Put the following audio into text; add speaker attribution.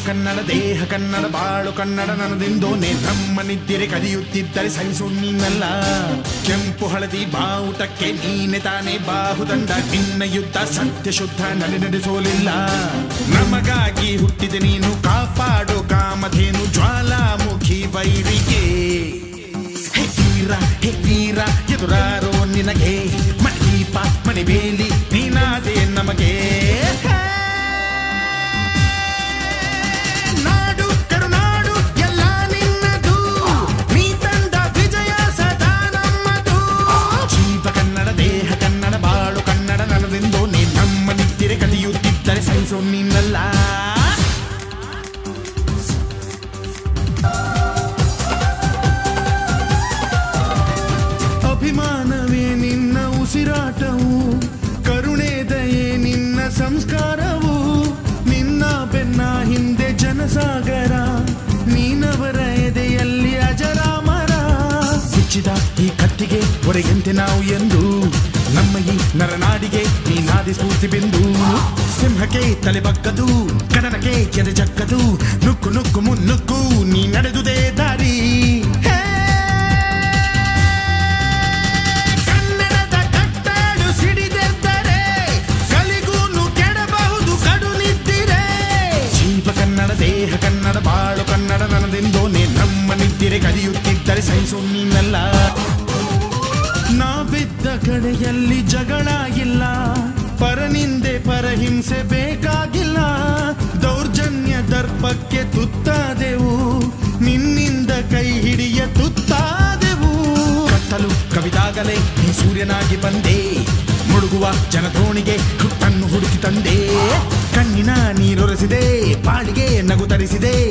Speaker 1: ಕನ್ನಡ ದೇಹ ಕನ್ನಡ ಬಾಳು ಕನ್ನಡ ನನ್ನದೆಂದೋನೆ ನಮ್ಮ ನಿದ್ದಿರೆ ಕದಿಯುತ್ತಿದ್ದರೆ ಸಹಿಸು ನೀನಲ್ಲ ಕೆಂಪು ಹಳದಿ ಬಾವುಟಕ್ಕೆ ನೀನೆ ತಾನೇ ಬಾಹುದಂಡ ನಿನ್ನ ಯುದ್ಧ ಸತ್ಯ ಶುದ್ಧ ನಡೆ ನಡೆಸೋಲಿಲ್ಲ ನಮಗಾಗಿ ಹುಟ್ಟಿದೆ ನೀನು ಕಾಪಾಡು ಕಾಮಧೇನು ಜ್ವಾಲಾಮುಖಿ ವೈರಿಗೆ ಹೇ ವೀರ ಹೇ ವೀರ ಎದುರಾರೋ ನಿನಗೆ ಮಣಿದೀಪ ಮಣಿಬೇಲಿ ನೀನಾದೆ ನಮಗೆ ನಾಡು ಕರುನಾಡು ಎಲ್ಲ ನಿನ್ನದು ನೀ ತಂದ ವಿಜಯ ಸದಾ ನಮ್ಮದು ಜೀವ ಕನ್ನಡ ದೇಹ ಕನ್ನಡ ಬಾಳು ಕನ್ನಡ ನನ್ನದೆಂದು ನೀ ನಮ್ಮ ನಿದ್ದಿರೆ ಕದಿಯುತ್ತಿದ್ದರೆ ಸಹಿಸೋ ನೀನಲ್ಲ ಅಭಿಮಾನವೇ ನಿನ್ನ ಉಸಿರಾಟವು ಕರುಣೆ ದಯೆ ನಿನ್ನ ಸಂಸ್ಕಾರವು ನಿನ್ನ ಬೆನ್ನ ಹಿಂದೆ ಜನಸಾಗರ ನೀನವರ ಎದೆಯಲ್ಲಿ ಅಜರಾಮರ ಬಿಚ್ಚಿದ ಈ ಕತ್ತಿಗೆ ಹೊರೆಯಂತೆ ನಾವು ಎಂದು ನಮ್ಮ ಈ ನರನಾಡಿಗೆ ನೀನಾದಿ ಸ್ಫೂರ್ತಿ ಬಿಂದು ಸಿಂಹಕ್ಕೆ ತಲೆ ಬಗ್ಗದು ಕಡನಕ್ಕೆ ಕೆರೆ ಜಕ್ಕದು ನುಕ್ಕು ನುಕ್ಕು ಮುನ್ನುಕ್ಕು ನೀ ನಡೆದುದೇ ದಾರಿ ಹೇ ಕನ್ನಡದ ಕಟ್ಟಾಡು ಸಿಡಿದೆದ್ದರೆ ಕಲಿಗೂನು ಕೆಡಬಹುದು ಕಡು ನಿದ್ದಿರೆ ಜೀವ ಕನ್ನಡ ದೇಹ ಕನ್ನಡ ಬಾಳು ಕನ್ನಡ ನನ್ನದೆಂದೋನೆ ನಮ್ಮ ನಿದ್ದಿರೆ ಕಲಿಯುತ್ತಿದ್ದರೆ ಸಹಿಸು ನೀನಲ್ಲ ನಾವಿದ್ದ ಕಡೆಯಲ್ಲಿ ಜಗಳ ಇಲ್ಲ ಪರನಿಂದೆ ಪರಹಿಂಸೆ ಬೇಕಾಗಿಲ್ಲ ದೌರ್ಜನ್ಯ ದರ್ಪಕ್ಕೆ ತುತ್ತಾದೆವು ನಿನ್ನಿಂದ ಕೈ ಹಿಡಿಯ ತುತ್ತಾದೆವು ಕತ್ತಲು ಕವಿದಾಗಲೇ ನೀ ಸೂರ್ಯನಾಗಿ ಬಂದೆ ಮುಳುಗುವ ಜನಧೋಣಿಗೆ ಹುಟ್ಟನ್ನು ಹುಡುಕಿ ತಂದೆ ಕಣ್ಣಿನ ನೀರೊರೆಸಿದೆ ಪಾಳಿಗೆ ನಗು ತರಿಸಿದೆ